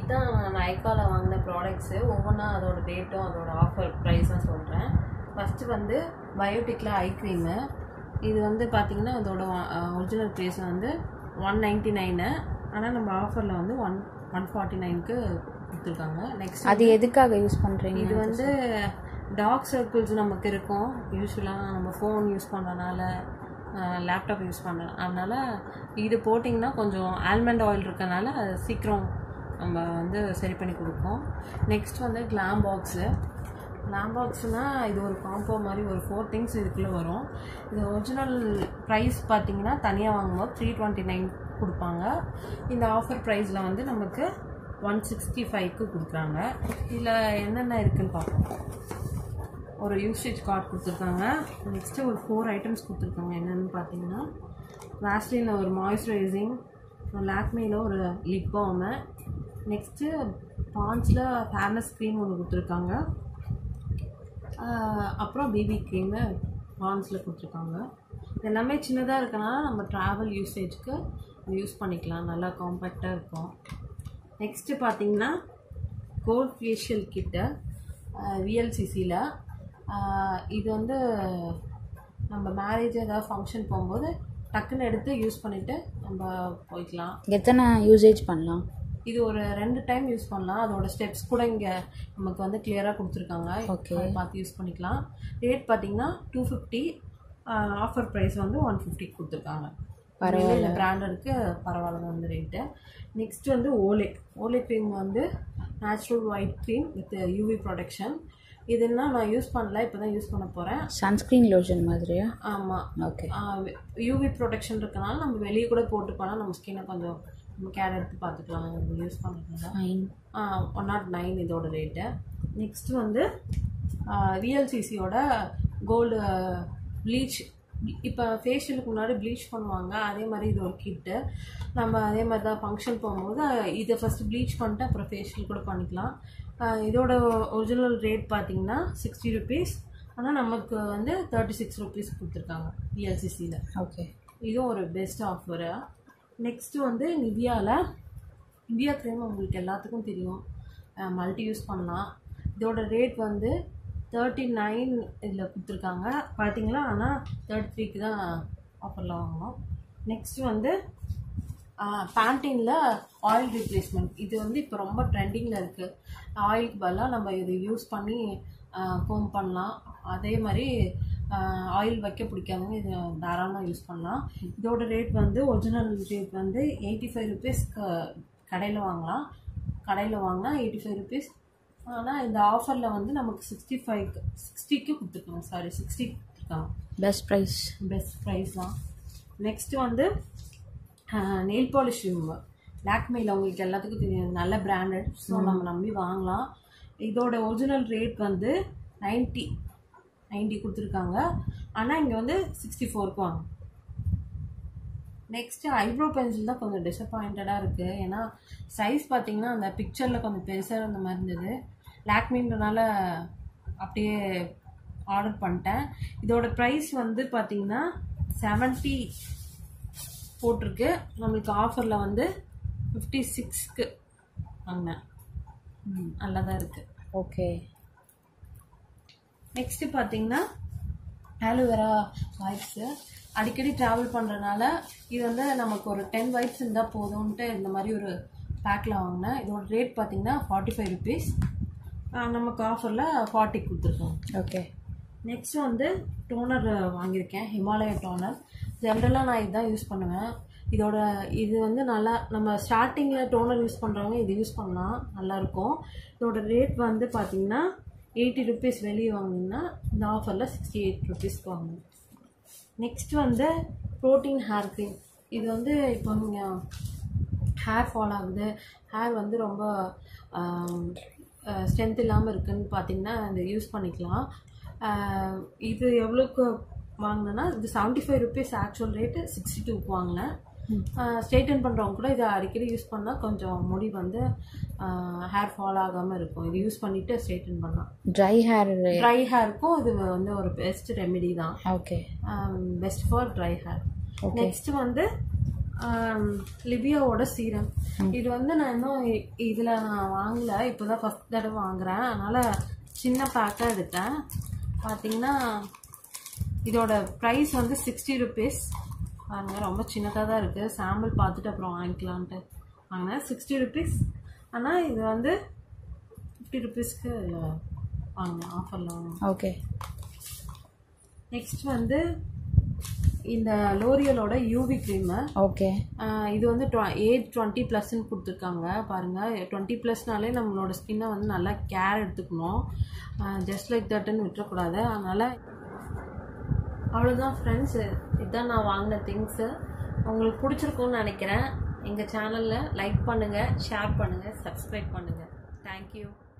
இதுதான் நான் நைக்காவில் வாங்கின ப்ராடக்ட்ஸு ஒவ்வொன்றா அதோட ரேட்டும் அதோட ஆஃபர் ப்ரைஸும் சொல்கிறேன் ஃபஸ்ட்டு வந்து பயோட்டிக்கில் ஐ க்ரீமு இது வந்து பார்த்தீங்கன்னா அதோட ஒரிஜினல் ப்ரைஸ் வந்து ஒன் நைன்ட்டி நைனு ஆனால் நம்ம ஆஃபரில் வந்து ஒன் ஒன் ஃபார்ட்டி நைனுக்கு கொடுத்துருக்காங்க நெக்ஸ்ட் அது எதுக்காக யூஸ் பண்ணுறீங்க இது வந்து டார்க் சர்க்கிள்ஸ் நமக்கு இருக்கும் யூஸ்வலாக நம்ம ஃபோன் யூஸ் பண்ணுறனால லேப்டாப் யூஸ் பண்ணுறோம் அதனால் இது போட்டிங்கன்னா கொஞ்சம் ஆல்மண்ட் ஆயில் இருக்கனால அது சீக்கிரம் நம்ம வந்து சரி பண்ணி கொடுப்போம் நெக்ஸ்ட் வந்து கிளாம் பாக்ஸு கிளாம் பாக்ஸ்னால் இது ஒரு காம்போ மாதிரி ஒரு ஃபோர் திங்ஸ் இதுக்குள்ளே வரும் இது ஒரிஜினல் ப்ரைஸ் பார்த்தீங்கன்னா தனியாக வாங்கும்போது த்ரீ டுவெண்ட்டி நைன் கொடுப்பாங்க இந்த ஆஃபர் ப்ரைஸில் வந்து நமக்கு ஒன் சிக்ஸ்டி ஃபைவ்க்கு கொடுக்குறாங்க இதில் என்னென்ன இருக்குன்னு பார்ப்போம் ஒரு யூசேஜ் கார்டு கொடுத்துருக்காங்க நெக்ஸ்ட்டு ஒரு ஃபோர் ஐட்டம்ஸ் கொடுத்துருக்காங்க என்னென்னு பார்த்தீங்கன்னா வேஸ்லினில் ஒரு மாய்ஸ்சரைசிங் லாக்மேயில் ஒரு லிப் பாமு நெக்ஸ்ட்டு பான்ஸில் ஃபேர்னஸ் க்ரீம் ஒன்று கொடுத்துருக்காங்க ஆஹ் அப்புறம் பிபி க்ரீமு பான்ஸில் கொடுத்துருக்காங்க இது எல்லாமே சின்னதாக இருக்கனால நம்ம ட்ராவல் யூசேஜ்க்கு யூஸ் பண்ணிக்கலாம் நல்லா காம்பேக்டாக இருக்கும் நெக்ஸ்ட்டு பார்த்தீங்கன்னா கோல்ட் ஃபேஷியல் கிட்ட விஎல்சிசியில் இது வந்து நம்ம மேரேஜ் ஏதாவது ஃபங்க்ஷன் போகும்போது டக்குன்னு எடுத்து யூஸ் பண்ணிவிட்டு நம்ம போய்க்கலாம் எத்தனை யூசேஜ் பண்ணலாம் இது ஒரு ரெண்டு டைம் யூஸ் பண்ணலாம் அதோட ஸ்டெப்ஸ் கூட இங்கே நமக்கு வந்து கிளியராக கொடுத்துருக்காங்க Okay. அதை பார்த்து யூஸ் பண்ணிக்கலாம் ரேட் பார்த்தீங்கன்னா டூ ஃபிஃப்டி ஆஃபர் ப்ரைஸ் வந்து ஒன் ஃபிஃப்டி கொடுத்துருக்காங்க பரவாயில்ல. இந்த பிராண்டருக்கு பரவாயில்ல வந்து ரேட்டு நெக்ஸ்ட் வந்து ஓலே ஓலே க்ரீம் வந்து natural white cream with UV protection இதுன்னா நான் யூஸ் பண்ணல இப்போ தான் யூஸ் பண்ண போகிறேன் சன்ஸ்க்ரீன் லோஷன் மாதிரியா ஆமாம் ஓகே யூவி ப்ரொடெக்ஷன் இருக்கனால நம்ம வெளியே கூட போட்டு போனால் நம்ம ஸ்கின்னை கொஞ்சம் நம்ம கேர் எடுத்து பார்த்துக்கலாம் யூஸ் பண்ணுறதுல ஃபைன் ஒன் நாட் நைன் இதோட ரேட்டு நெக்ஸ்ட் வந்து விஎல்சிசியோட கோல்டு ப்ளீச் இப்போ ஃபேஷியலுக்கு முன்னாடி ப்ளீச் பண்ணுவாங்க அதே மாதிரி இது ஒரு கிட்டு நம்ம அதே மாதிரி தான் ஃபங்க்ஷன் போகும்போது இதை ஃபஸ்ட்டு ப்ளீச் பண்ணிட்டு அப்புறம் ஃபேஷியல் கூட பண்ணிக்கலாம் ஆஹ் இதோட ஒரிஜினல் ரேட் பார்த்தீங்கன்னா சிக்ஸ்டி ருபீஸ் ஆனால் நமக்கு வந்து தேர்ட்டி சிக்ஸ் ருபீஸ் கொடுத்துருக்காங்க விஎல்சிசியில் ஓகே இதுவும் ஒரு பெஸ்ட் ஆஃபரு நெக்ஸ்ட்டு வந்து நிவியாவில் நிவியா க்ரீம் உங்களுக்கு எல்லாத்துக்கும் தெரியும் மல்டி யூஸ் பண்ணலாம் இதோட ரேட் வந்து தேர்ட்டி நைன் இதில் கொடுத்துருக்காங்க பார்த்தீங்களா ஆனால் தேர்ட்டி த்ரீக்கு தான் ஆஃபரில் வாங்கணும் நெக்ஸ்ட்டு வந்து பேண்டீனில் ஆயில் ரீப்ளேஸ்மெண்ட் இது வந்து இப்போ ரொம்ப ட்ரெண்டிங்கில் இருக்குது ஆயிலுக்கு பதிலாக நம்ம இது யூஸ் பண்ணி கோம் பண்ணலாம் அதே மாதிரி ஆயில் வைக்க பிடிக்காதவங்க இது தாராளமாக யூஸ் பண்ணலாம் இதோட ரேட் வந்து ஒரிஜினல் ரேட் வந்து எயிட்டி ஃபைவ் ருபீஸ் கடையில் வாங்கலாம் கடையில் வாங்கினா எயிட்டி ஃபைவ் ருபீஸ் ஆனால் இந்த ஆஃபரில் வந்து நமக்கு சிக்ஸ்டி ஃபைவ் சிக்ஸ்டிக்கு கொடுத்துருக்காங்க சாரி சிக்ஸ்டி கொடுத்துருக்காங்க பெஸ்ட் ப்ரைஸ் பெஸ்ட் ப்ரைஸ் தான் நெக்ஸ்ட் வந்து நெயில் பாலிஷ் ரிமூவர் லாக்மேல உங்களுக்கு எல்லாத்துக்கும் தெரியும் நல்ல பிராண்டட் ஸோ நம்ம நம்பி வாங்கலாம் இதோட ஒரிஜினல் ரேட் வந்து நைன்ட்டி நைன்ட்டி கொடுத்துருக்காங்க ஆனால் இங்கே வந்து சிக்ஸ்டி ஃபோருக்கு வாங்க நெக்ஸ்ட்டு ஐப்ரோ பென்சில் தான் கொஞ்சம் டிசப்பாயிண்டடாக இருக்குது ஏன்னா சைஸ் பார்த்தீங்கன்னா அந்த பிக்சரில் கொஞ்சம் பெருசாக இருந்த மாதிரி இருந்தது லாக்மின்றனால அப்படியே ஆர்டர் பண்ணிட்டேன் இதோட ப்ரைஸ் வந்து பார்த்தீங்கன்னா செவன்ட்டி போட்டிருக்கு நம்மளுக்கு ஆஃபரில் வந்து ஃபிஃப்டி சிக்ஸ்க்கு வாங்கினேன் ம், நல்லா தான் இருக்குது ஓகே நெக்ஸ்ட்டு பார்த்தீங்கன்னா ஆலோவேரா வைப்ஸு அடிக்கடி ட்ராவல் பண்ணுறனால இது வந்து நமக்கு ஒரு டென் வைப்ஸ் இருந்தால் போதும்ன்ட்டு இந்த மாதிரி ஒரு பேக்கில் வாங்கினேன் இதோட ரேட் பார்த்தீங்கன்னா ஃபார்ட்டி ஃபைவ் ருபீஸ் நமக்கு ஆஃபரில் ஃபார்ட்டி கொடுத்துருக்கோம் ஓகே நெக்ஸ்ட் வந்து டோனர் வாங்கியிருக்கேன் ஹிமாலயா டோனர் ஜென்ரலாக நான் இதுதான் யூஸ் பண்ணுவேன் இதோட இது வந்து நல்லா நம்ம ஸ்டார்டிங்கில் டோனர் யூஸ் பண்ணுறவங்க இது யூஸ் பண்ணலாம் நல்லாயிருக்கும் இதோட ரேட் வந்து பார்த்தீங்கன்னா எயிட்டி ருபீஸ் வெளியே வாங்கினீங்கன்னா இந்த ஆஃபரில் சிக்ஸ்டி எயிட் ருபீஸ்க்கு வாங்கணும் நெக்ஸ்ட் வந்து ப்ரோட்டீன் ஹேர் க்ரீம் இது வந்து இப்போ நீங்கள் ஹேர் ஃபால் ஆகுது ஹேர் வந்து ரொம்ப ஸ்ட்ரென்த் இல்லாமல் இருக்குன்னு பார்த்தீங்கன்னா இந்த யூஸ் பண்ணிக்கலாம் ஆஹ் இது எவ்வளோக்கு வாங்கினேன்னா இது seventy five rupees actual rate sixty டூக்கு வாங்கினேன் ஸ்ட்ரெயிட்டன் பண்ணுறவங்க கூட இதை அடிக்கடி யூஸ் பண்ணால் கொஞ்சம் முடி வந்து ஹேர் ஃபால் ஆகாமல் இருக்கும் இது யூஸ் பண்ணிவிட்டு ஸ்ட்ரெயிட்டன் பண்ணலாம் ட்ரை ஹேர் ட்ரை ஹேருக்கும் இது வந்து ஒரு பெஸ்ட் ரெமெடி தான் okay best for dry hair Okay. Next வந்து லிபியாவோட சீரம் இது வந்து நான் இன்னும் இ- இதுல நான் வாங்கல இப்போதான் ஃபர்ஸ்ட் தடவை வாங்குறேன் அதனால சின்ன பேக்காக எடுத்தேன் பார்த்தீங்கன்னா இதோட ப்ரைஸ் வந்து சிக்ஸ்டி ருபீஸ் பாருங்க ரொம்ப சின்னதாக தான் இருக்குது சாம்பிள் பார்த்துட்டு அப்புறம் வாங்கிக்கலான்ட்டு வாங்கினேன் சிக்ஸ்டி ருபீஸ் ஆனால் இது வந்து ஃபிஃப்டி ருபீஸ்க்கு வாங்கினேன் ஆஃபரில் வாங்கினேன் ஓகே நெக்ஸ்ட் வந்து இந்த லோரியலோட யூவி க்ரீமு ஓகே இது வந்து ஏஜ் டுவெண்ட்டி ப்ளஸ்ன்னு கொடுத்துருக்காங்க பாருங்கள் டுவெண்ட்டி ப்ளஸ்னாலே நம்மளோட ஸ்கின்னை வந்து நல்லா கேர் எடுத்துக்கணும் ஜஸ்ட் லைக் தட்டுன்னு விட்டுறக்கூடாது அதனால் அவ்வளோதான் ஃப்ரெண்ட்ஸ் இதுதான் நான் வாங்கின திங்ஸு உங்களுக்கு பிடிச்சிருக்கும்னு நினைக்கிறேன் எங்கள் சேனலில் லைக் பண்ணுங்கள் ஷேர் பண்ணுங்கள் சப்ஸ்கிரைப் பண்ணுங்கள் தேங்க்யூ